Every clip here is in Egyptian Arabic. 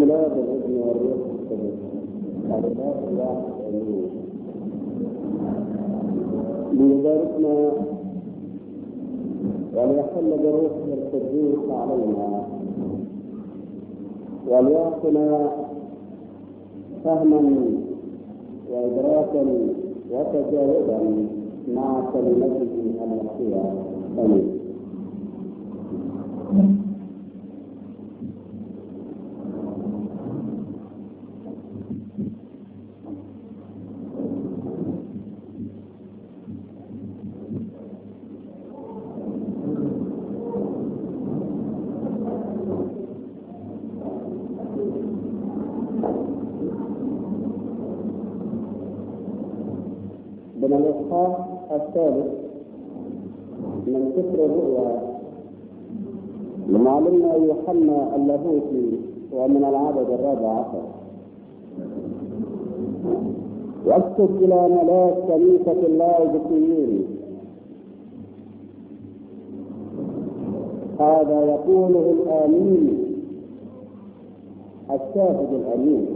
الاب والابن والروح القدس الاله الواحد امين ليباركنا وليحل بروحه القدوس علينا وليعطنا فهما وادراكا وتجاوبا مع كلمته المحية امين من الإصحاح الثالث من سفر الرؤيا لمعلمنا يوحنا اللاهوتي ومن العدد الرابع عشر واكتب إلى ملاك كنيسة اللاوديكيين هذا يقوله الآمين الشاهد الأمين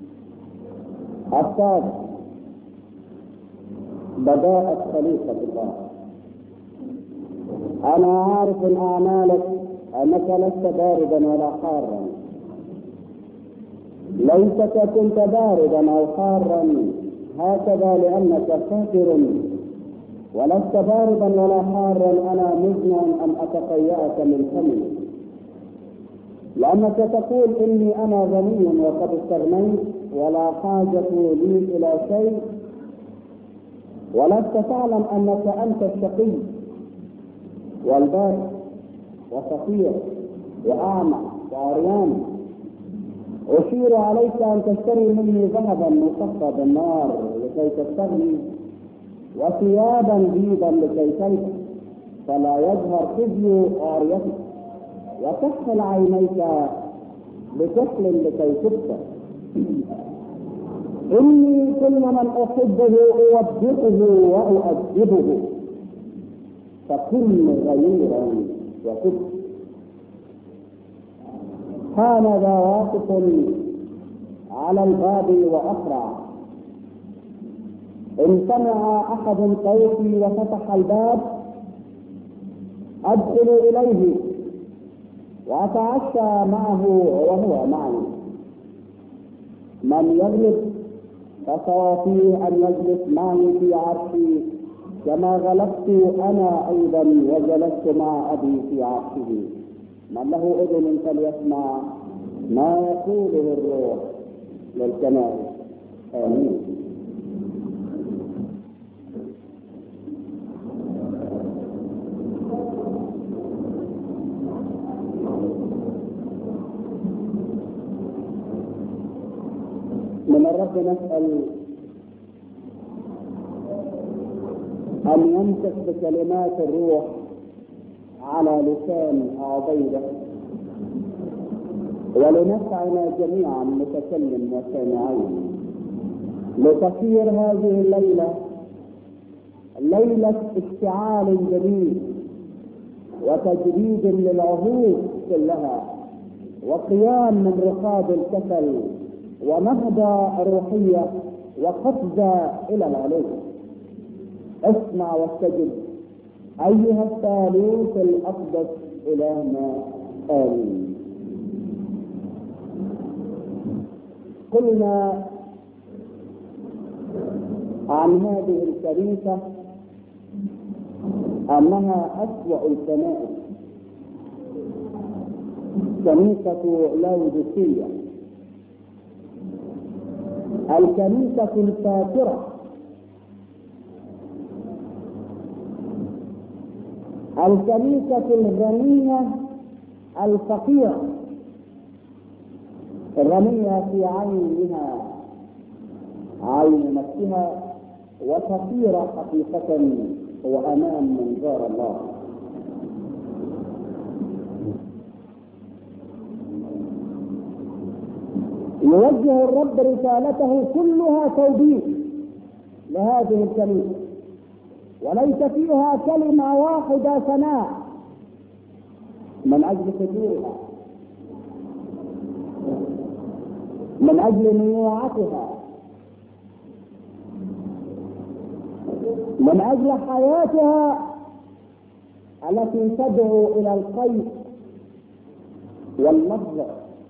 الصادق بداءة خليقة الله أنا عارف أعمالك أنك لست باردا ولا حارا ليتك كنت باردا أو حارا هكذا لأنك فاكر ولست باردا ولا حارا أنا مزن أن أتقيأك من فمي لأنك تقول إني أنا غني وقد استغنيت ولا حاجة لي إلى شيء ولست تعلم انك انت الشقي والبارد وفقير واعمى وعريان اشير عليك ان تشتري مني ذهبا مصفى بالنار لكي تستغني وثيابا بيضا لكي تلبس فلا يظهر خزي عاريتك وتكحل عينيك بكحل لكي تبصر إني كل من أحبه أوبخه وأؤدبه فكن غيرا وكف هانذا واقف على الباب وأسرع إن سمع أحد صوتي وفتح الباب أدخل إليه وأتعشى معه وهو معي من يغلب فصوافيه أن يجلس معي في عرشي كما غلبت أنا أيضا وجلست مع أبي في عرشه من له أذن فليسمع ما يقوله الروح للكنائس آمين من الرب نسأل أن يمسك بكلمات الروح على لسان عبيدة ولنفعنا جميعا متكلم وسامعين لتصير هذه الليلة ليلة اشتعال جديد وتجديد للعهود كلها وقيام من رقاب الكسل ونهضة روحية وقفزة إلى العلو اسمع واستجب أيها الثالوث الأقدس إلهنا آمين قلنا عن هذه الكنيسة أنها أسوأ الكنائس كنيسة لاوديكية الكنيسة الفاترة الكنيسة الغنية الفقيرة غنية في عينها عين نفسها وفقيرة حقيقة وأمام منظار الله يوجه الرب رسالته كلها توبيخ لهذه الكنيسة وليس فيها كلمة واحدة ثناء من أجل فجورها من اجل نيوعتها من اجل حياتها التي تدعو الى القيء والمضغ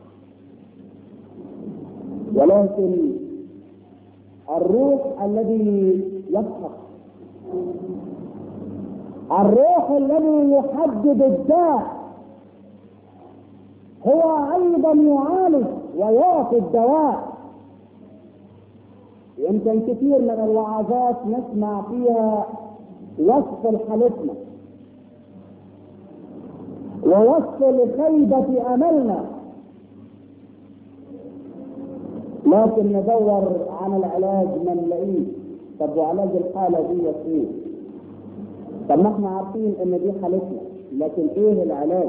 ولكن الروح الذي يضحك الروح الذي يحدد الداء هو ايضا يعالج ويعطي الدواء يمكن كثير من الوعظات نسمع فيها وصف لحالتنا ووصف لخيبة أملنا لكن ندور عن العلاج ما نلاقيه طب وعلاج الحالة دي ايه؟ طب ما احنا عارفين ان دي حالتنا لكن ايه العلاج؟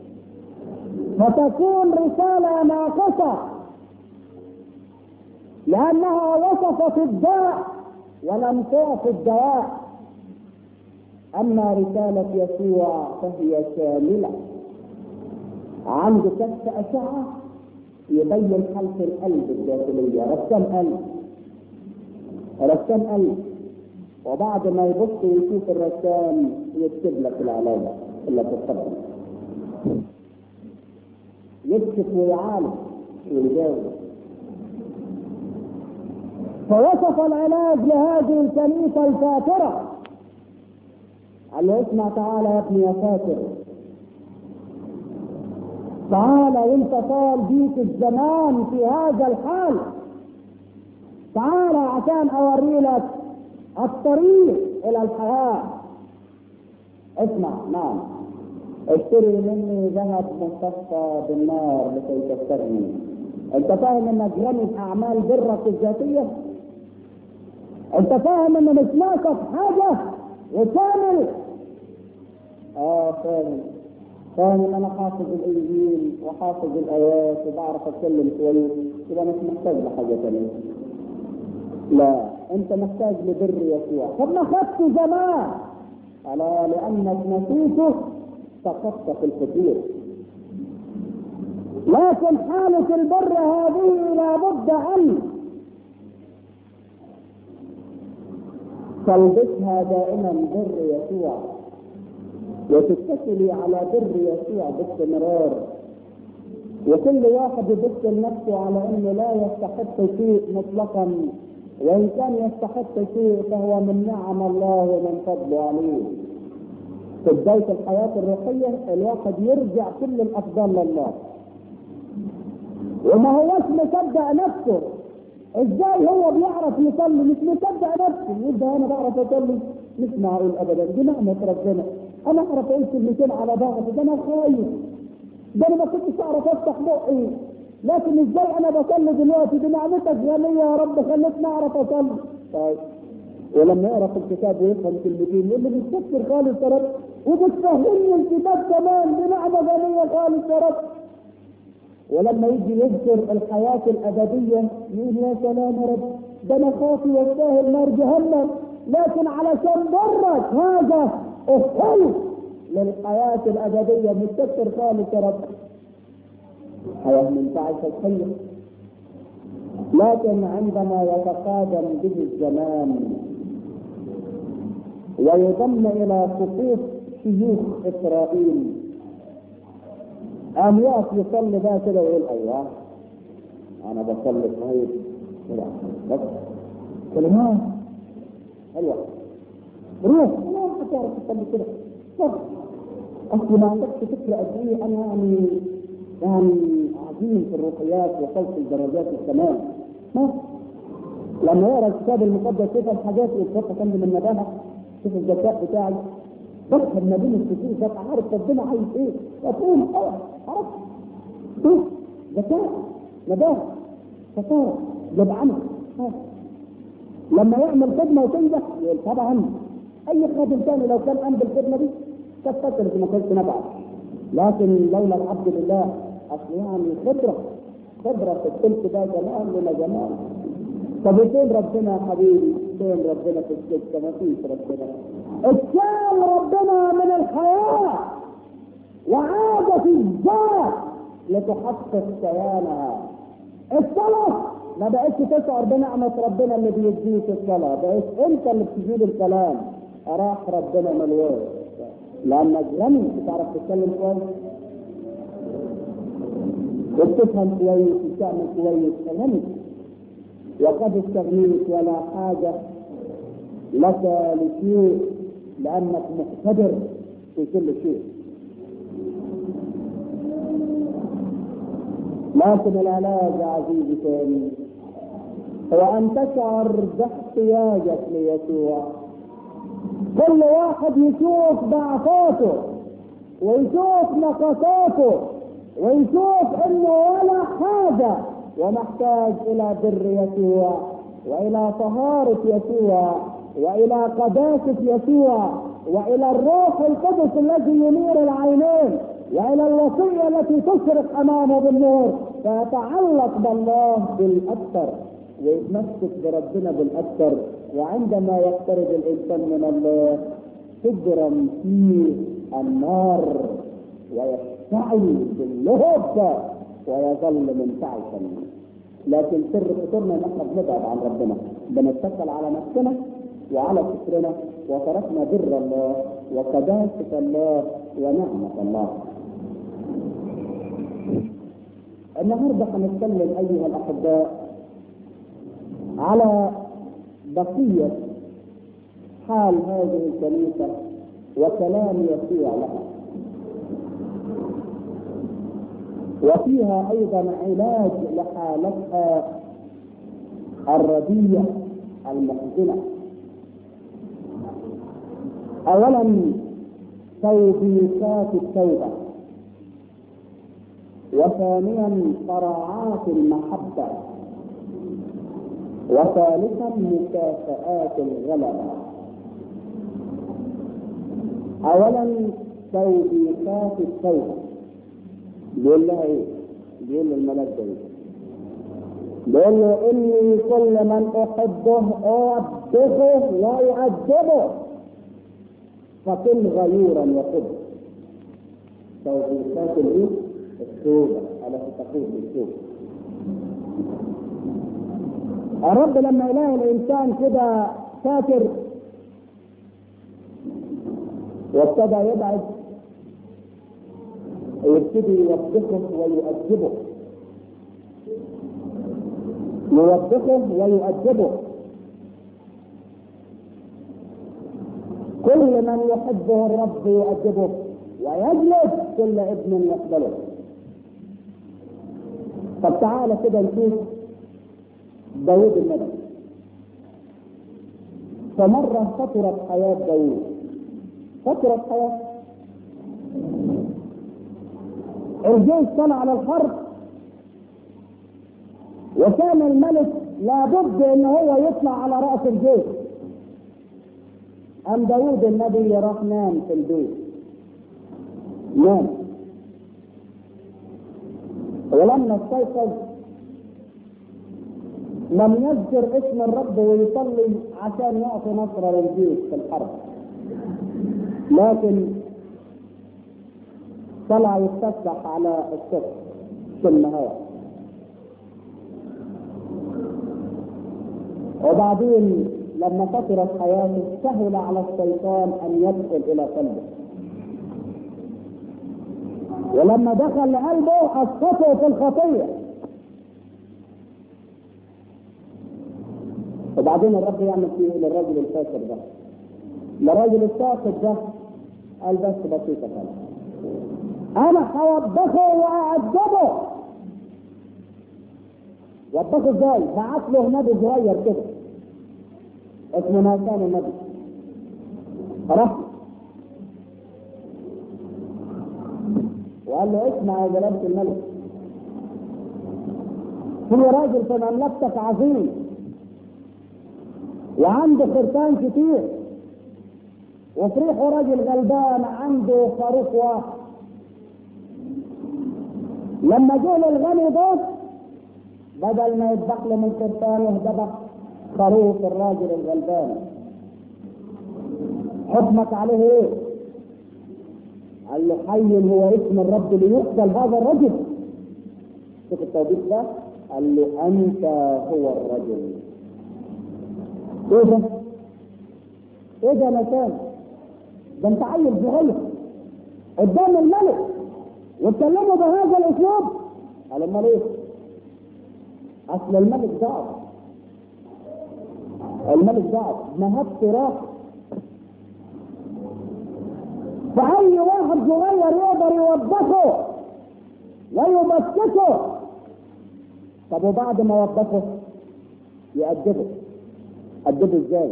فتكون رسالة ناقصة لأنها وصفت الداء ولم تعط الدواء أما رسالة يسوع فهي شاملة عنده كشف أشعة يبين حالة القلب الداخلية رسام قلب رسام قلب وبعد ما يبص ويشوف الرسام يكتب لك العلاج اللي تتقبل يكشف ويعالج ويجاوب فوصف العلاج لهذه الكنيسة الفاترة قال له اسمع تعالى يا ابني يا فاتر تعالى وانت طال بيك الزمان في هذا الحال تعالى عشان اوري لك الطريق الى الحياة اسمع نعم اشتري مني ذهب مصفى بالنار لكي تستغني انت فاهم انك غني في اعمال برك الذاتيه انت فاهم ان مش ناقص حاجه وكامل اه فاهم فاهم ان انا حافظ الانجيل وحافظ الايات وبعرف اتكلم كويس يبقى مش محتاج لحاجه ثانيه لا انت محتاج لبر يسوع طب ما خدته زمان الا لانك نسيته سقطت في الكثير لكن حالة البر هذه لابد أن تلبسها دائما بر يسوع وتتصلي على بر يسوع باستمرار وكل واحد يبص لنفسه على انه لا يستحق شيء مطلقا وان كان يستحق شيء فهو من نعم الله ومن فضله عليه في بداية الحياة الروحية الواحد يرجع كل الأفضل لله وما هوش مصدق نفسه ازاي هو بيعرف يصلي مش مصدق نفسه يقول ده انا بعرف اصلي مش معقول ابدا دي نعمة ربنا انا اعرف اقول كلمتين على بعض ده انا خايف ده انا ما كنتش اعرف افتح بقي لكن ازاي انا بصلي دلوقتي دي نعمتك غنية يا رب خلتني اعرف اصلي طيب ولما يقرا في الكتاب ويفهم كلمتين يقول لي بتفكر خالص يا رب وبتفهمني الكتاب كمان دي نعمة غنية خالص يا رب ولما يجي يذكر الحياة الأبدية يقول يا سلام يا رب ده أنا خاطي واستاهل نار جهنم لكن علشان برك هذا اهل للحياة الأبدية متكتر خالص يا رب حياة منتعشة الخير لكن عندما يتقادم به الزمان ويضم إلى صفوف شيوخ إسرائيل قام يقف يصلي بقى كده ويقول ايوه انا بصلي كويس كده بس كلمات ايوه روح ما هتعرف تصلي كده بس اصل ما عندكش فكره قد ايه انا يعني يعني عظيم في الروحيات وصلت الدرجات التمام ما لما يقرا الكتاب المقدس يفهم حاجات ويتفتح جنب من النباهه شوف الذكاء بتاعي بفهم ما بين الكتير ده عارف ربنا عايز ايه مفهوم اه عرفت شوف ذكاء نباهة فصارة جدعنة لما يعمل خدمة وتنجح يقول طبعا أي خادم ثاني لو كان قام بالخدمة دي كانت فترة ما كانش نفعت لكن لولا العبد لله أصل يعني خبرة خبرة في التلك ده جمال لنا جمال طب فين ربنا يا حبيبي؟ فين ربنا في السكة؟ ما فيش ربنا اتشال ربنا من الحياة وعاد في الذات لتحقق كيانها الصلاة ما بقتش تشعر بنعمة ربنا اللي بيديك الصلاة بقيت انت اللي بتجيب الكلام راح ربنا مليون لانك غني بتعرف تتكلم كويس وبتفهم كويس وبتعمل كويس غني وقد استغنيت ولا حاجة لك لشيء لأنك مقتدر في كل شيء لكن العلاج عزيزي تاني هو أن تشعر باحتياجك ليسوع كل واحد يشوف ضعفاته ويشوف نقصاته ويشوف انه ولا حاجة ومحتاج الى بر يسوع والى طهارة يسوع والى قداسة يسوع والى الروح القدس الذي ينير العينين والى الوصية التي تشرق امامه بالنور فيتعلق بالله بالاكثر ويتمسك بربنا بالاكثر وعندما يقترب الانسان من الله تجرم فيه النار ويشتعل باللهب ويظل منتعشا لكن سر فطورنا ان احنا بنبعد عن ربنا بنتكل على نفسنا وعلى فكرنا وتركنا بر الله وقداسة الله ونعمة الله النهارده هنتكلم ايها الاحباء على بقية حال هذه الكنيسة وكلام يسوع لها وفيها ايضا علاج لحالتها الردية المحزنة اولا توبيخات التوبة وثانيا قراعات المحبة وثالثا مكافآت الغلبة اولا توبيخات التوبة بيقول لها ايه؟ بيقول للملاك ده ايه؟ بيقول له اني كل من احبه اوبخه واؤدبه فكن غيورا وحب توبيخات الايه؟ التوبه التي تقول بالتوبه الرب لما يلاقي الانسان كده فاكر وابتدى يبعد ويبتدي يوبخه ويؤدبه يوبخه ويؤدبه كل من يحبه الرب يؤدبه ويجلد كل ابن يقبله طب تعالى كده نشوف داود النبي فمرة فترت حياة داود فترت حياة الجيش طلع على الحرب وكان الملك لابد ان هو يطلع على رأس الجيش أم داود النبي راح نام في البيت نام ولما استيقظ لم يذكر اسم الرب ويصلي عشان يعطي نصر للجيش في الحرب لكن طلع يتفتح على السقف في النهار وبعدين لما فترت حياته سهل على الشيطان ان يدخل الى قلبه ولما دخل قلبه اسقطه في الخطيه وبعدين الرب يعمل فيه للرجل الفاسد ده للرجل الساقط ده قال بس بسيطه خالص انا هوبخه واعذبه وبخه ازاي؟ بعت له نبي صغير كده اسمه ناسان النبي راح وقال له اسمع يا جلالة الملك في راجل في مملكتك عظيم وعنده خرفان كتير وفي ريحه راجل غلبان عنده خروف واحد لما جه للغني ده بدل ما يذبح له من خرفانه ذبح خروف الراجل الغلبان حكمك عليه ايه؟ قال له حي هو اسم الرب ليقتل هذا الرجل شوف التوبيخ ده قال له انت هو الرجل ايه ده؟ ايه ده نسان؟ ده انت عيل صغير قدام الملك واتكلموا بهذا الاسلوب قال امال ايه؟ اصل الملك ضعف الملك ضعف مهبته راح فأي واحد صغير يقدر يوظفه ويمسكه طب وبعد ما وظفه يأدبه أدبه ازاي؟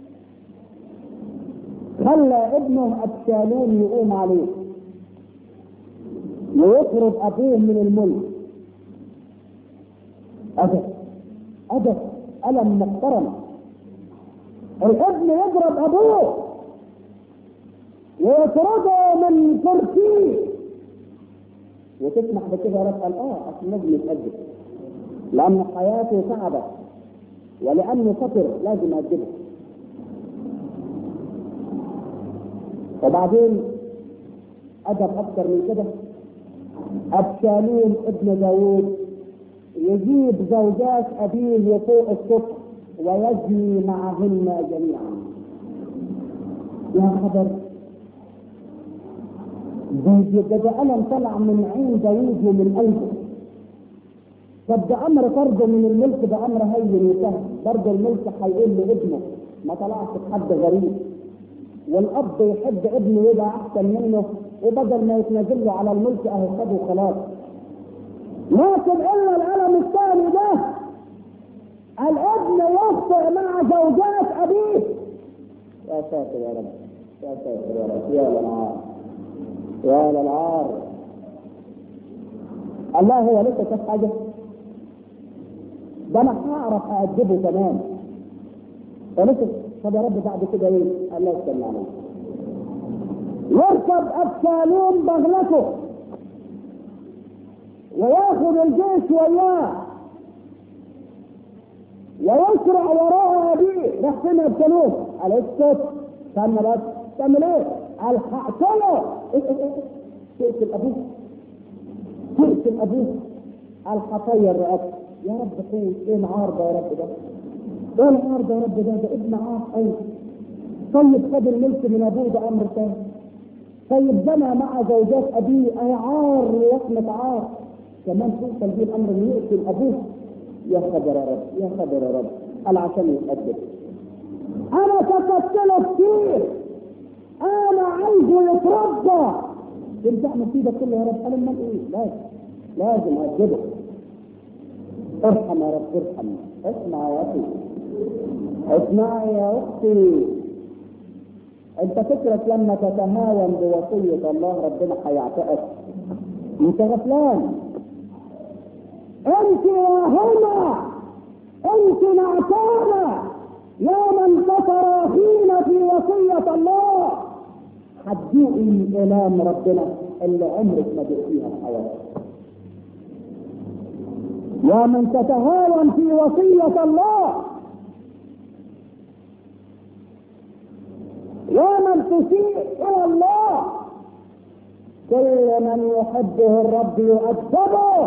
خلى ابنه أبشالوم يقوم عليه ويطرد أبوه من الملك أدب أدب ألم محترم الابن يضرب أبوه ويطرده من كرسيه وتسمح بكده يا رب قال اه اصل لازم يتأدب لأن حياته صعبة ولأنه خطر لازم أدبه وبعدين أدب أكثر من كده أبشالوم ابن داوود يجيب زوجات أبيه فوق السطح ويزني معهن جميعا يا خبر ده ده ألم طلع من عين داوود ومن قلبه طب ده أمر فرضه من الملك ده أمر هين وسهل برضه الملك هيقول لابنه ما طلعش بحد غريب والأب يحب ابنه يبقى أحسن منه وبدل ما يتنازل له على الملك أهو خده خلاص لكن إلا الألم الثاني ده الابن يخطئ مع زوجات أبيه يا ساتر يا رب يا ساتر يا رب يا للعار يا للعار الله هو لسه شاف حاجة ده أنا هعرف أأدبه كمان فلسه طب يا رب بعد كده ايه؟ الله يستنى عليه يركب أبشالوم بغلته وياخذ الجيش وياه ويسرع وراء ابيه راح فين ابشالوم قال اسكت استنى بس تعمل ايه؟ قال هقتله ايه ايه ايه تقتل ابوه تقتل ابوه قال هطير رقبته يا رب خير ايه العار ده يا رب ده؟ ايه العار ده يا رب ده؟ ده ابن عار ايوه طيب خد الملك من ابوه ده امر ثاني طيب بنى مع زوجات ابيه اي عار لوصمة عار كمان توصل بيه الامر انه يقتل ابوه يا خبر يا رب يا خبر يا رب قال عشان يتأدب انا تقتله كتير انا عايزه يتربى ترجع مصيبه كلها يا رب قال امال ايه لازم لازم اجبه ارحم يا رب ارحم اسمع يا اخي اسمعي يا اختي انت فكرك لما تتهاون بوصية الله ربنا هيعتقك انت غفلان انت يا هنا انت نعسانة يا من تتراخين في وصية الله هتذوقي كلام ربنا اللي عمرك ما دقتيها في حياتك يا من تتهاون في وصية الله يا من تسيء الى الله كل من يحبه الرب يؤدبه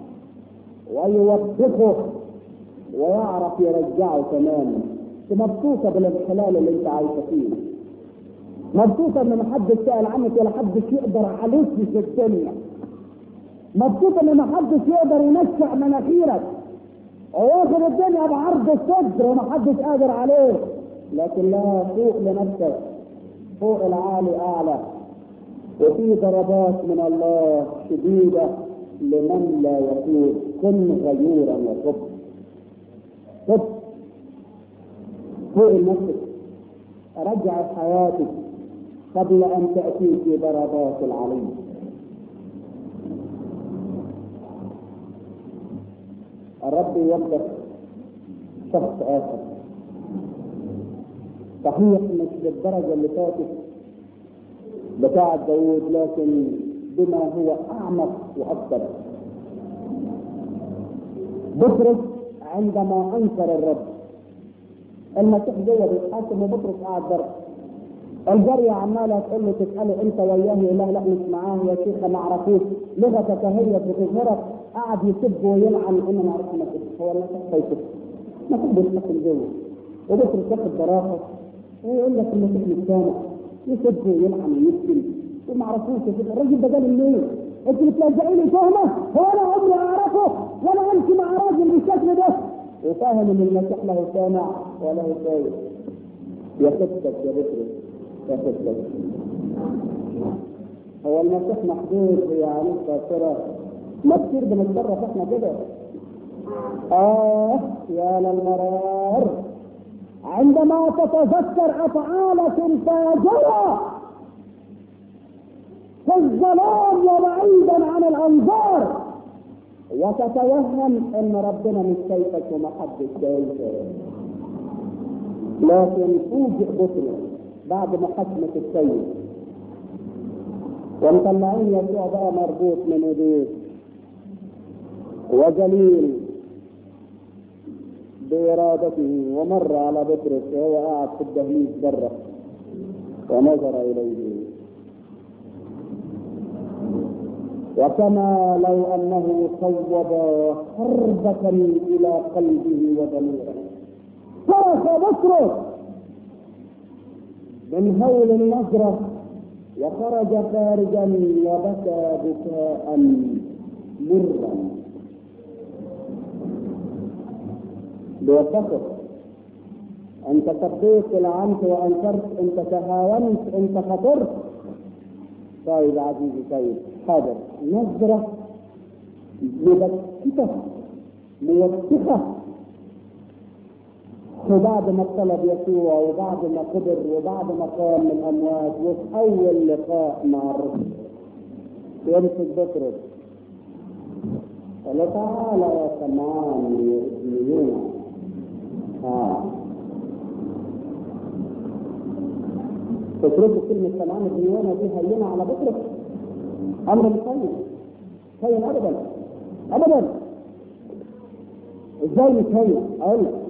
ويوظفه ويعرف يرجعه تماما انت مبسوطه بالانحلال اللي انت عايشه فيه مبسوطه ان محدش سال عنك ولا حدش يقدر عليك في الدنيا مبسوطه ان محدش يقدر ينشع مناخيرك وياخد الدنيا بعرض الصدر ومحدش قادر عليه لكن لا فوق لنفسك فوق العالي اعلى وفي ضربات من الله شديدة لمن لا يتوب كن غيورا وتب تب فوق نفسك رجع حياتك قبل ان تأتيك ضربات العليم الرب يوفق شخص اخر صحيح مش بالدرجة اللي فاتت بتاعة داوود لكن بما هو أعمق وأكثر بطرس عندما أنكر الرب المسيح جوه بيتحاكم وبطرس قاعد بره الجارية عمالة تقول له تسأله أنت وياه لا لا مش معاه يا شيخة ما أعرفوش لغتك هي بتظهرك قعد يسب ويلعن انا ما اعرفش ما كنتش هو المسيح هيسب ما تقدرش تاخد جوه وبكره تاخد براءه ويقول لك المسيح مش سامع يسب ويلعن ويشتم وما عرفوش يا سيدي الراجل ده جاب منين؟ انت بتلزقي لي تهمه هو انا عمري اعرفه ولا امشي مع راجل بالشكل ده وفاهم ان المسيح له سامع وله شايف يا خدتك يا بكر يا خدتك هو المسيح محدود يعني قاصرة ما كتير بنتصرف احنا كده اه يا للمرار عندما تتذكر افعالك الفاجره في الظلام وبعيدا عن الانظار وتتوهم ان ربنا مش شايفك وما حدش شايفك لكن فوجئ بطرس بعد محاكمة السيد ومطلعين يسوع بقى مربوط من ايديه وجليل بإرادته ومر على بطرس وهو قاعد في الدهليز بره ونظر إليه وكما لو انه صوب حربة الى قلبه وضميره صرخ بطرس من هول النظرة وخرج خارجا وبكى بكاء مرا بيتفق انت سبيت لعنت وانكرت انت تهاونت انت خطرت طيب عزيزي طيب حاضر نظرة مبكتة موسخة وبعد ما طلب يسوع وبعد ما قدر وبعد ما قام من الأموات وفي أول لقاء مع الرسل يمسك بطرس قال له تعالى يا سمعان يا ابن يونا آه. تتركوا كلمة سمعان ابن يونا دي هينة على بطرس امر مش هين هين ابدا ابدا ازاي مش هين اقول لك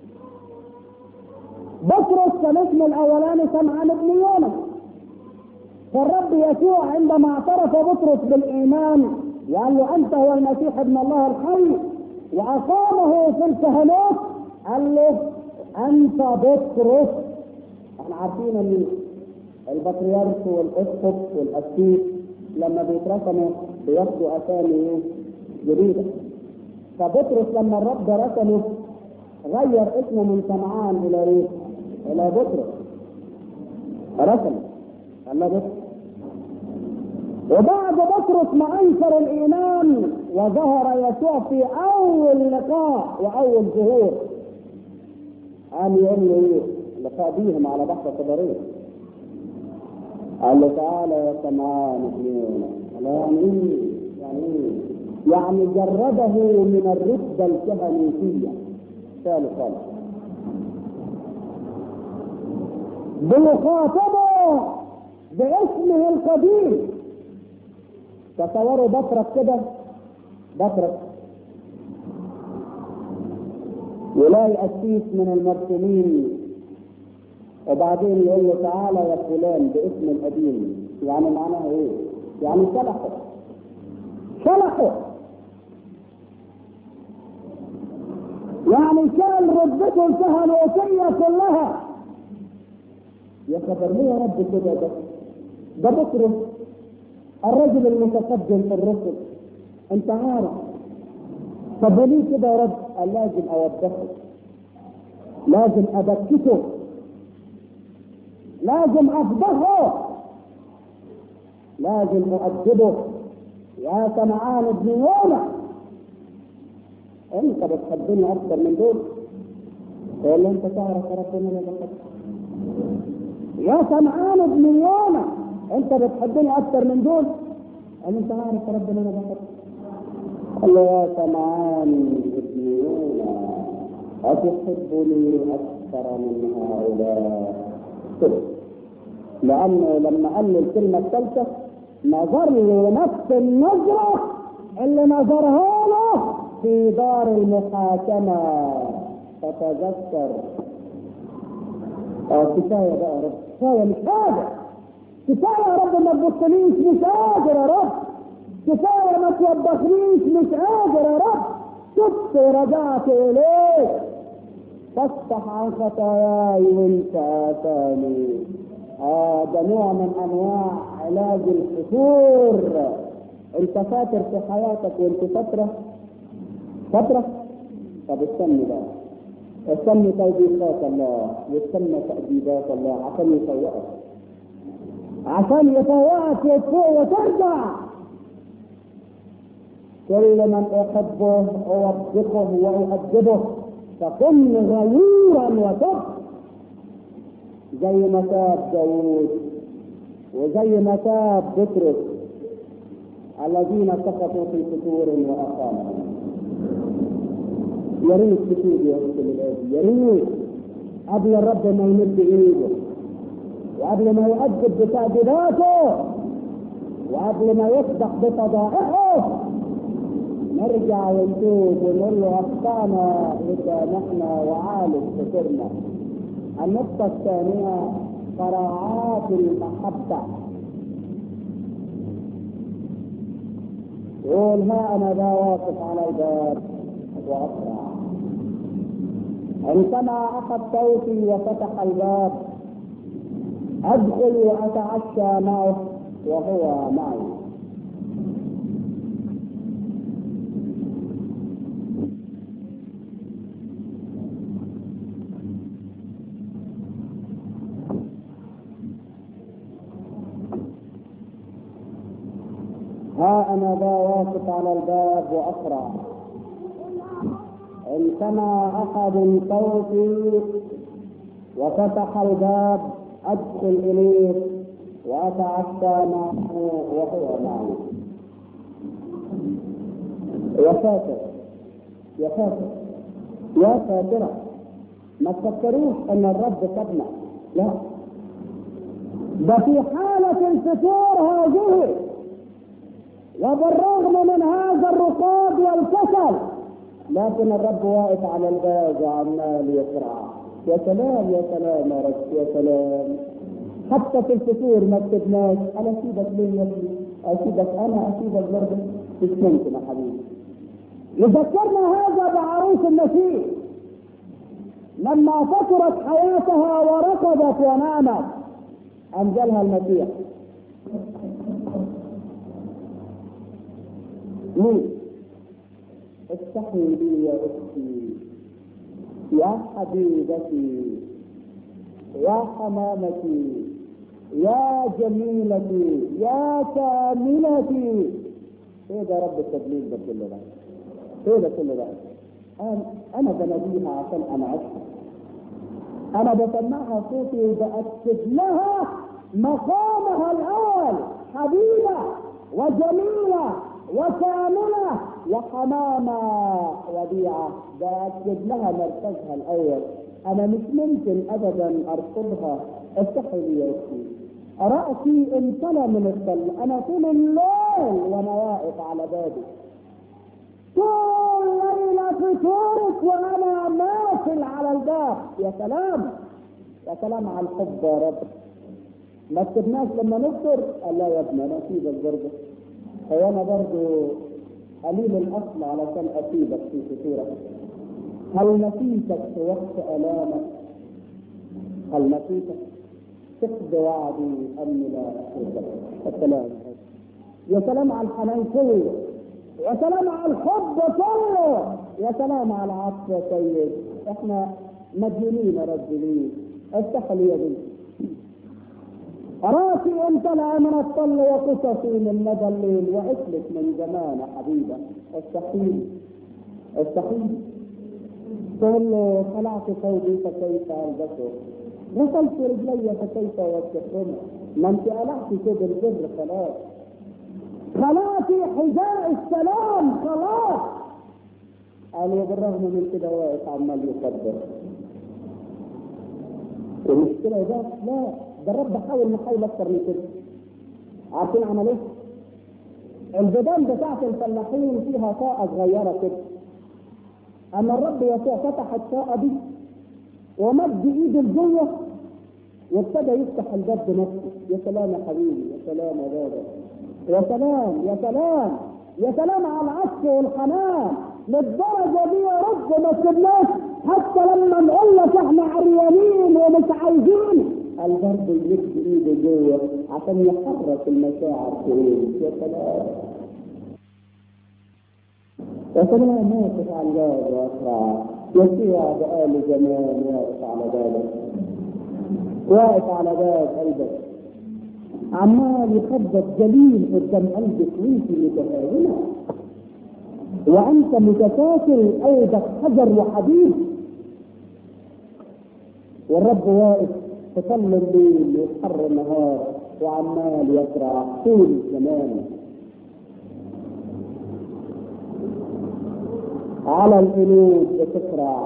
بطرس كان اسمه الاولاني سمعان ابن يونا فالرب يسوع عندما اعترف بطرس بالايمان وقال له انت هو المسيح ابن الله الحي واقامه في الكهنوت قال له انت بطرس احنا عارفين ان البطريرك والاسقف والاسيس لما بيترسموا بياخدوا اسامي جديده فبطرس لما الرب رسمه غير اسمه من سمعان الى ايه؟ الى بطرس رسم قال له بطرس وبعد بطرس ما انكر الايمان وظهر يسوع في اول لقاء واول ظهور قام يقول له ايه؟ لقاء بيهم على بحر قدريه قال له تعالى يا سمعان ابن قال يعني ايه؟ يعني ايه؟ يعني جرده من الرتبة الكهنوتية ثالث خالص بيخاطبه باسمه القديم تصوروا بطرك كده بطرك يلاقي قسيس من المرسومين وبعدين يقول له تعالى يا فلان باسم القديم يعني معناها ايه؟ يعني شلحه شلحه يعني كان رتبته الكهنوتية كلها يا خبر ليه يا رب كده ده ده بطرس الرجل المتقدم في الرسل انت عارف طب ليه كده يا رب قال لازم اوضحه لازم ابكته لازم افضحه لازم اؤدبه يا سمعان ابن يونا انت بتحبني اكثر من دول يقول له انت تعرف ربنا انا بحبك يا سمعان ابن يونا انت بتحبني اكثر من دول قال انت عارف ربنا انا بحبك قال له يا سمعان ابن يونا أتحبني أكثر من هؤلاء لأنه لما قال له الكلمة الثالثة نظر له نفس النظرة اللي نظرها له في دار المحاكمة فتذكر اه كفاية بقى يا رب كفاية مش قادر كفاية يا رب ما تبصليش مش قادر يا رب كفايه ما توبخنيش مش قادر يا رب تبت ورجعت اليك فاصفح عن خطاياي وانت اتاني اه ده نوع من انواع علاج الفتور انت فاتر في حياتك وانت فتره فتره طب استني بقى استني توبيخات الله واستنى تأديبات الله عشان يفوقك عشان يفوقك وتفوق وترجع كل من احبه اوبخه واؤدبه فكن غيورا وتب زي ما تاب داوود وزي ما تاب بطرس الذين سقطوا في فتور واقاموا يا ريت تتوب يا رسول الله يا ريت قبل الرب ما يمد ايده وقبل ما يؤدب بتأديباته وقبل ما يصدق بفضائحه نرجع ونتوب ونقول له اخطانا لسانحنا وعالج فكرنا النقطة الثانية قراعات المحبة يقول ها انا ذا واقف على الباب واسرع عندما اخذ صوتي وفتح الباب ادخل واتعشى معه وهو معي ها انا ذا واقف على الباب واسرع ان سمع احد صوتي وفتح الباب ادخل اليه واتعشى معه وهو معي يا ساتر يا ساتر يا ساترة ما تفكروش ان الرب سابنا لا ده في حالة الفتور هذه وبالرغم من هذا الرقاد والكسل لكن الرب واقف على الباب وعمال يسرع يا سلام يا سلام يا رب يا سلام حتى في الفطور ما كتبناش انا اسيبك ليه يا ابني؟ اسيبك انا اسيبك برضه مش ممكن يا حبيبي يذكرنا هذا بعروس النسيم لما فطرت حياتها وركضت ونامت انزلها المسيح مين؟ استحي بي يا اختي يا حبيبتي يا حمامتي يا جميلتي يا كاملتي ايه ده رب التدليل ده كله ده ايه ده كله ده انا انا بناديها عشان انا عشقها انا بسمعها صوتي وبأكد لها مقامها الأول حبيبة وجميلة وكاملة وحمامة وديعة بأكد لها مركزها الأول أنا مش ممكن أبدا أرفضها افتحي لي يا أختي رأسي امتلى من الظل أنا طول الليل وأنا واقف على بابك طول ليلة فطورك وأنا ماثل على الباب يا سلام يا سلام على الحب يا رب ما كتبناش لما نفطر قال لا يا ابني انا اسيبك برضه هو انا برضه قليل الاصل علشان اسيبك في فطورك هل نسيتك في وقت الامك هل نسيتك تقضي وعدي اني لا اسيبك السلام يا سلام على الحنان كله يا سلام على الحب كله يا سلام على العطف يا سيد احنا مديونين يا رب ليه افتح لي يا بنتي راسي امتلأ من الطل وقصصي من ندى الليل وعسلك من زمان حبيبة استحيل استحيل تقول له خلعت ثوبي فكيف البسه غسلت رجلي فكيف اوسخهما ما انت قلعت كده البر خلاص خلاصي حذاء السلام خلاص قال بالرغم من كده واقف عمال يكبر المشكله ده لا ده الرب حاول محاول اكتر من كده عارفين عمل ايه؟ البيبان بتاعت الفلاحين فيها طاقة صغيرة كده أما الرب يسوع فتح الطاقة دي ومد إيده لجوه وابتدى يفتح الباب بنفسه يا سلام يا حبيبي يا سلام يا بابا يا سلام يا سلام يا سلام على العطف والحنان للدرجه دي يا رب ما تسيبناش حتى لما نقول لك احنا عريانين ومش عايزين البرد يمد ايده جوه عشان يحرك المشاعر فيك يا سلام يا سلام واقف على الباب واسرع يسيع بقاله زمان واقف على بابك واقف على باب قلبك عمال يخبط جليل قدام قلبك وانت متهاونة وانت متكاسل قلبك حجر وحديد والرب واقف تصلي الليل ويحر النهار وعمال يسرع طول الزمان على القلوب بتسرع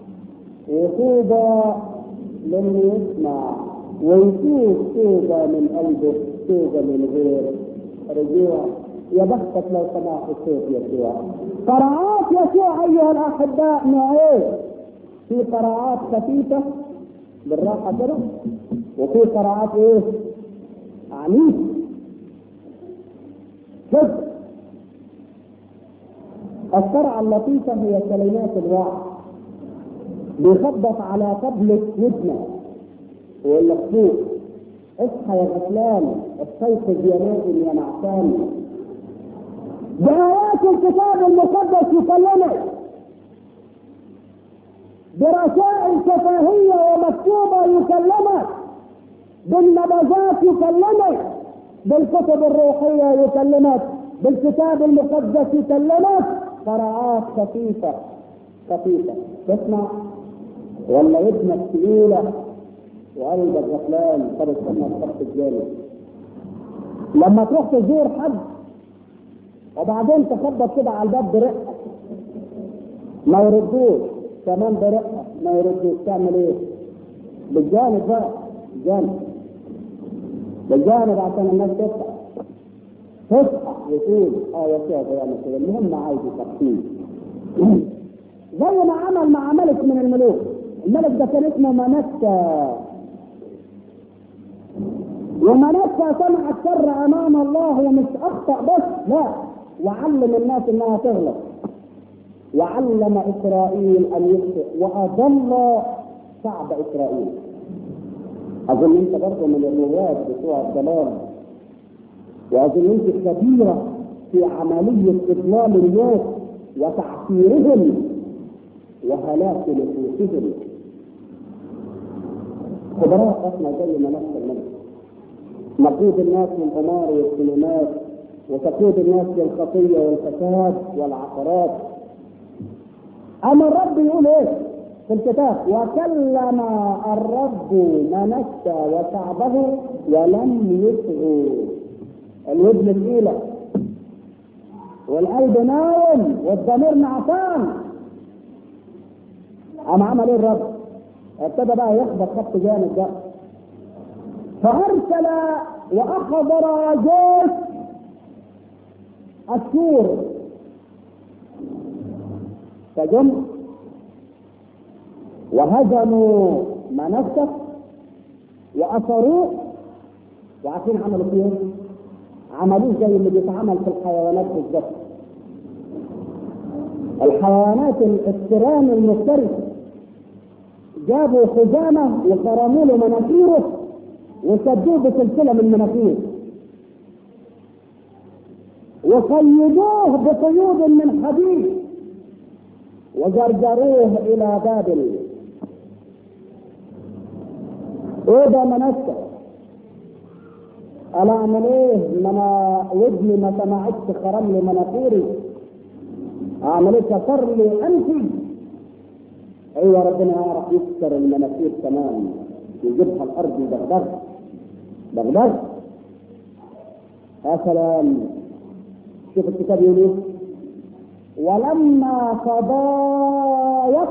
وطوبى للي يسمع ويشوف توبة من قلبه توبة من غير رجوع يا بختك لو سمعت صوت يسوع قراءات يسوع ايها الاحباء نوعين في قراءات خفيفه بالراحه كده وفي قراءات ايه؟ عنيفه كده القرعه اللطيفه هي كلمات الوعظ بيخبط على طبلة ودنك ويقول لك فوق اصحى يا غفلان استيقظ يا نائم يا نعسان بآيات الكتاب المقدس يكلمك برسائل شفهية ومكتوبة يكلمك بالنبذات يكلمك بالكتب الروحية يكلمك بالكتاب المقدس يكلمك قراءات خفيفة خفيفة تسمع ولا ودنك ثقيلة وقلبك غفلان طب استنى الخط الجانب لما تروح تزور حد وبعدين تخبط كده على الباب برقه ما يردوش كمان برقه ما يردوش تعمل ايه؟ بالجانب بقى بالجانب بالجانب عشان الناس تفتح تصحى وتقول اه يا شيخ يعمل كده المهم عايز تخفيف زي ما عمل مع ملك من الملوك الملك ده كان اسمه منسى ومنسى سمع الشر امام الله ومش اخطا بس لا وعلم الناس انها تغلط وعلم اسرائيل ان يخطئ واضل شعب اسرائيل اظن انت برضه من الرواد بتوع الضلال واظن انت كبيره في عمليه اضلال الناس وتعسيرهم وهلاك نفوسهم خبراء احنا زي ما نفس الملك نقود الناس للقمار والسينمات وتقود الناس للخطيه والفساد والعقارات اما الرب يقول ايه في الكتاب وكلم الرب منسى وشعبه ولم يسعوا الودن ثقيله والقلب نايم والضمير نعسان قام عمل ايه الرب؟ ابتدى بقى يخبط خط جامد بقى فارسل واخبر جيش السور فجم وهزموا منسك واثروه وعارفين عملوا فيه ايه؟ عملوه زي اللي بيتعمل في الحيوانات بالظبط الحيوانات الثيران المفترسه جابوا خزامه وخرموا له مناخيره وسدوه بسلسله من مناخيره وقيدوه بقيود من حديد وجرجروه الى بابل ايه ده منسك انا اعمل ايه ما انا ودني ما سمعتش خرم لي مناخيري اعمل ايه كسر لي انفي ايوه ربنا يعرف يكسر المناخير كمان يجيبها الارض دغدغ دغدغ يا سلام شوف الكتاب يقول ايه ولما تضايق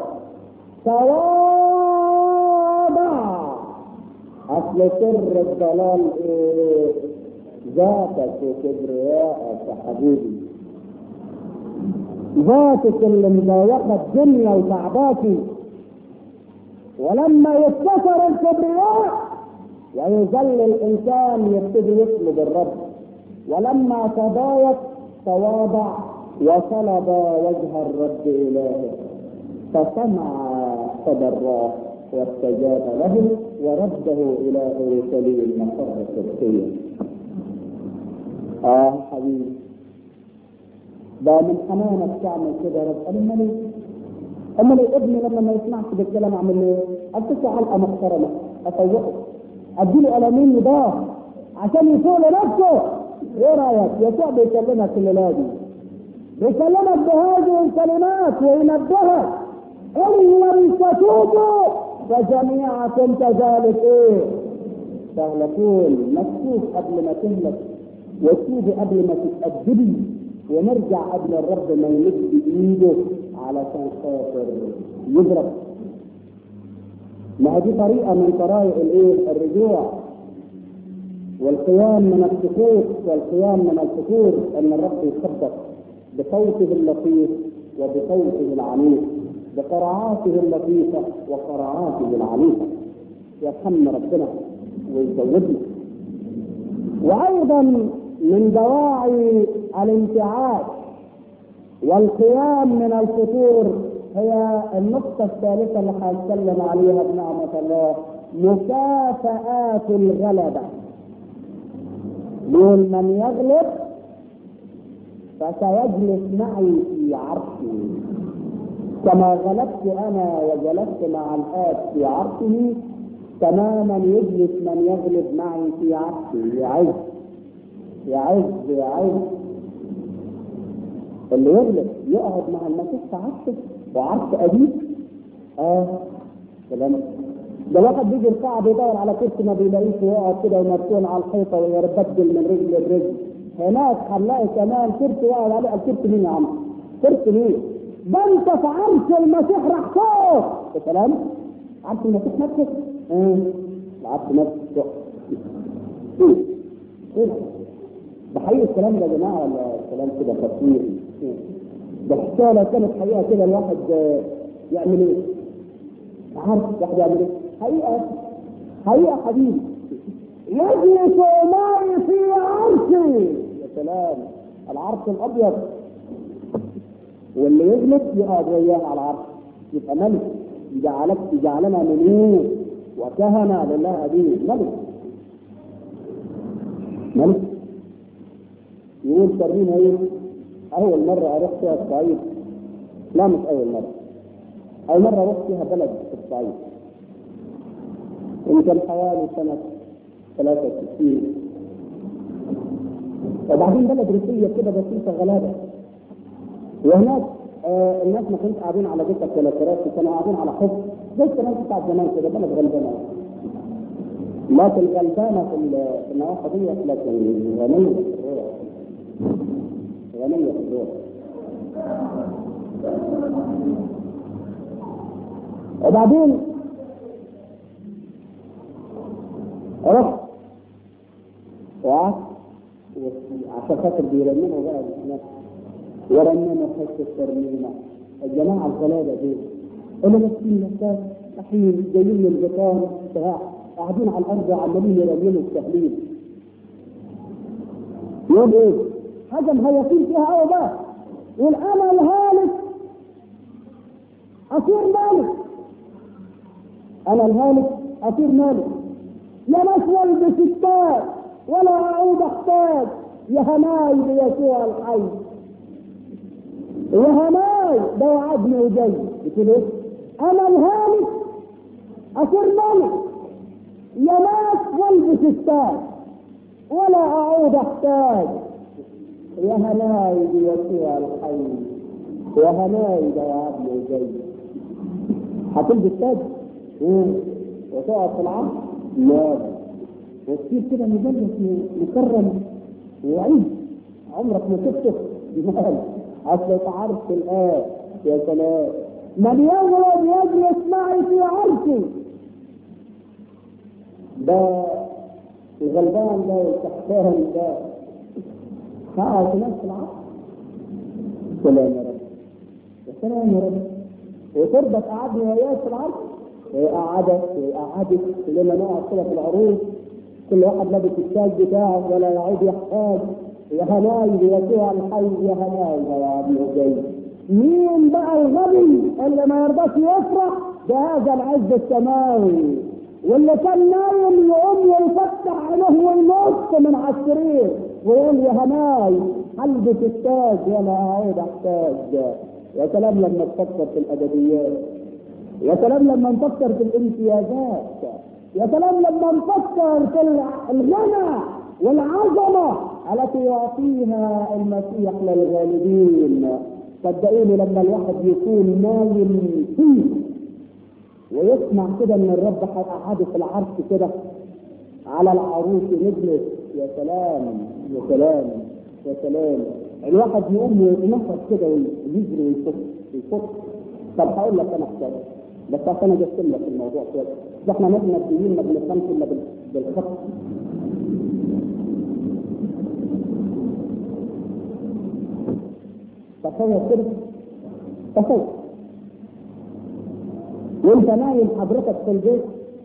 تواضع اصل سر الضلال ايه ذاتك وكبريائك يا حبيبي ذاتك اللي مضايقه الدنيا وتعباكي ولما يتكسر الكبرياء ويذل الانسان يبتدي يطلب الرب ولما تضايق تواضع وطلب وجه الرب إلهه فسمع تضراه واستجاب له ورده إلى أورشليم مقر التركية آه حبيبي ده من حنانك تعمل كده يا رب قال امال امال الابن لما ما يسمعش بالكلام اعمل ايه؟ اديته علقه محترمه افوقه اديله قلمين نضاف عشان يفوق لنفسه ايه رايك؟ يسوع بيكلمك الليله دي بيكلمك بهذه الكلمات وينبهك ان لم تتوبوا فجميعكم كذلك ايه؟ تهلكون مكتوب قبل ما تهلك وتوبي قبل ما تتأدبي ونرجع قبل الرب ما يمد ايده علشان خاطر يضرب ما دي طريقة من طرائق الايه؟ الرجوع والقيام من السقوط والقيام من الفتور ان الرب يخبط بصوته اللطيف وبصوته العميق بقرعاته اللطيفة وقرعاته العنيفة يرحمنا ربنا ويزودنا وأيضا من دواعي الانتعاش والقيام من الفتور هي النقطة الثالثة اللي هنتكلم عليها بنعمة الله مكافآت الغلبة دون من يغلب فسيجلس معي في عرشي كما غلبت انا وجلست مع الاب في عرشه تماما يجلس من يغلب معي في عرشي يعز يعز يعز اللي يغلب يقعد مع المسيح في عرشه وعرش ابيه اه كلام ده واحد بيجي القاعة بيدور على كرسي ما بيلاقيش ويقعد كده ومركون على الحيطة ويربدل من رجل لرجل هناك هنلاقي كمان كرسي يقعد عليه الكرسي مين يا عم؟ كرسي مين؟ ده انت في عرش المسيح راح فوق يا سلام عرش المسيح نفسه؟ ايه العرش نفسه ايه ايه ده حقيقي الكلام ده يا جماعة ولا كلام كده خطير؟ ده الحكاية لو كانت حقيقة كده الواحد يعمل ايه؟ عارف واحد يعمل ايه؟ حقيقة حقيقة حبيبي يجلس معي في عرشي يا سلام العرش الابيض واللي يجلس يقعد وياه على العرش يبقى ملك جعلك جعلنا ملوك وكهنة لله أبيه ملك ملك يقول ترمينا ايه؟ أول مرة أروح فيها الصعيد لا مش أول مرة أول مرة رحت فيها بلد في الصعيد يمكن حوالي سنة 63 وبعدين بلد روسية كده بسيطة غلابة وهناك آه الناس ما كانش قاعدين على دكك ولا كراسي كانوا قاعدين على حب زي الناس بتاع زمان كده بلد غلبانة لكن غلبانة في النواحي ديت لكن غنية في الروح غنية في الروح وبعدين رحت وقعدت عشان خاطر بيرنموا بقى الناس ورنموا حته ترنيمه الجماعه الغلابه دي اللي ماسكين نفسها صحيح جايين من البطان بتاع قاعدين على الارض عمالين يرنموا التهليل يقول ايه؟ حاجه مهيصين فيها قوي بقى يقول انا الهالك اصير مالك انا الهالك اصير مالك يا مسوى بستات ولا اعود احتاج يا هناي بيسوع الحي يا هناي ده وعدني وجاي بتقول ايه؟ انا الهالك اصير ملك يا ناس والبس ستات ولا اعود احتاج يا هناي بيسوع الحي يا هناي ده وعدني وجاي هتلبس تاج وتقعد في العرش لا وتصير كده مجلس مكرم وعيد عمرك ما شفته جمال اصل تعرف الان يا سلام من يغلب يجلس معي في عرشي ده الغلبان ده والتحتان ده قاعد في نفس العرش سلام يا رب يا سلام يا رب وترضى تقعدني وياك في العرش ويقعدك ويقعدك كلنا نقعد كده في العروض كل واحد لابس التاج بتاعه ولا يعود يحتاج يا هناي بيسوع الحي يا هناي يا ابن جاي مين بقى الغبي اللي ما يرضاش يفرح بهذا العز السماوي واللي كان نايم يقوم ويفتح عينه وينط من على السرير ويقول يا هناي حلبة التاج ولا اعود احتاج يا سلام لما تفكر في الادبيات يا سلام لما نفكر في الامتيازات يا سلام لما نفكر في الغنى والعظمة التي يعطيها المسيح للغالبين صدقوني لما الواحد يكون نايم فيه ويسمع كده ان الرب هيقعده في العرش كده على العروس نجلس يا سلام يا سلام يا سلام الواحد يقوم ويتنفس كده ويجري ويفك ويفك طب هقول لك انا حكايه بس عشان اجسم لك الموضوع كده ده احنا نحن مبدئيين ما بنفهمش الا بالخط تصور كده تصور وانت نايم حضرتك في البيت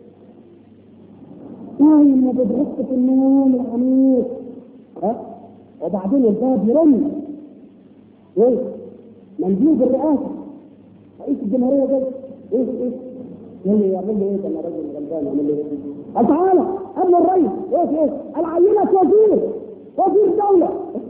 نايم وبتغص في النوم العميق ها وبعدين الباب يرن ايه مندوب الرئاسه رئيس الجمهوريه ده ايه ايه يقول لي يعمل لي ايه ده انا راجل غلبان اعمل لي ايه؟ قال تعالى قبل الرئيس ايه ايه؟ قال عينك وزير وزير دوله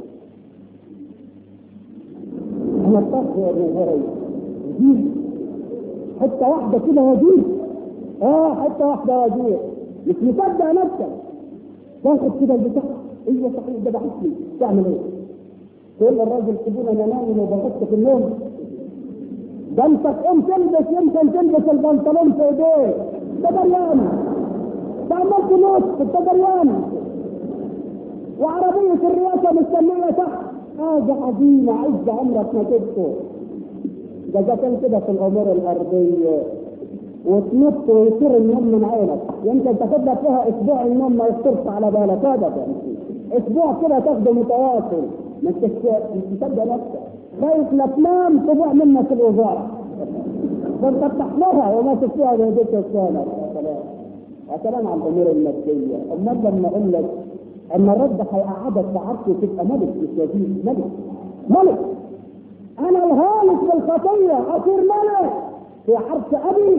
انا اتفق يا ابن الرئيس وزير حته واحده كده وزير اه حته واحده وزير مش مصدق نفسك تاخد كده البتاع ايوه صحيح ده بحث لي تعمل ايه؟ تقول للراجل سيبونا انا نايم وبغط في النوم ده انت تقوم تلبس يمكن تلبس البنطلون في ايديك ده دريان ده عمال تنط انت دريان وعربية الرئاسة مستنية تحت حاجة عظيمة عز عمرك ما تبكوا ده جاتن كده في الامور الارضية وتنط ويصير النوم من عينك يمكن تاخد لك فيها اسبوع النوم ما يخطرش على بالك ابدا اسبوع كده تاخده متواصل ما انتش تصدق نفسك خايف لا تنام تضيع منك الوزاره فانت بتحضرها وما تشتغل بيدك السنه يا سلام يا سلام على الامور الماديه امال لما اقول لك ان الرب هيقعدك في عرشه تبقى ملك مش وزير ملك ملك انا الهالك بالخطيه اصير ملك في عرش ابي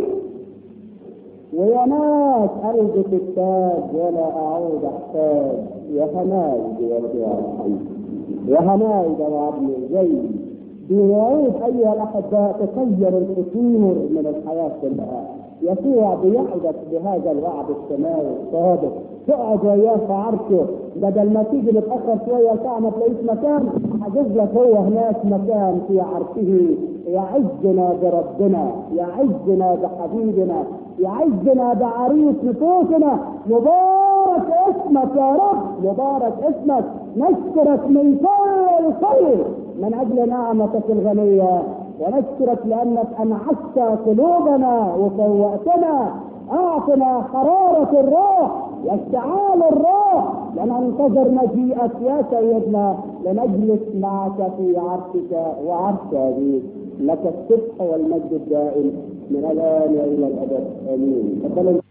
ويا ناس ألبس التاج ولا أعود أحتاج يا هناي بوضع الحي يا هناي ده ابن زي بوعود أيها الأحباء تغير القصور من الحياة كلها يسوع بيعدك بهذا الوعد السماوي الصادق تقعد وياه في عرشه بدل ما تيجي متاخر شويه ساعه ما تلاقيش مكان حجز لك هو هناك مكان في عرشه يعزنا بربنا يعزنا بحبيبنا يعزنا بعريس نفوسنا مبارك اسمك يا رب مبارك اسمك نشكرك من كل الخير من اجل نعمتك الغنيه ونشكرك لانك انعشت قلوبنا وفوقتنا اعطنا حراره الروح واشتعال الروح لننتظر مجيئك يا سيدنا لنجلس معك في عرشك وعرش ابيك لك الصبح والمجد الدائم من الان والى الابد امين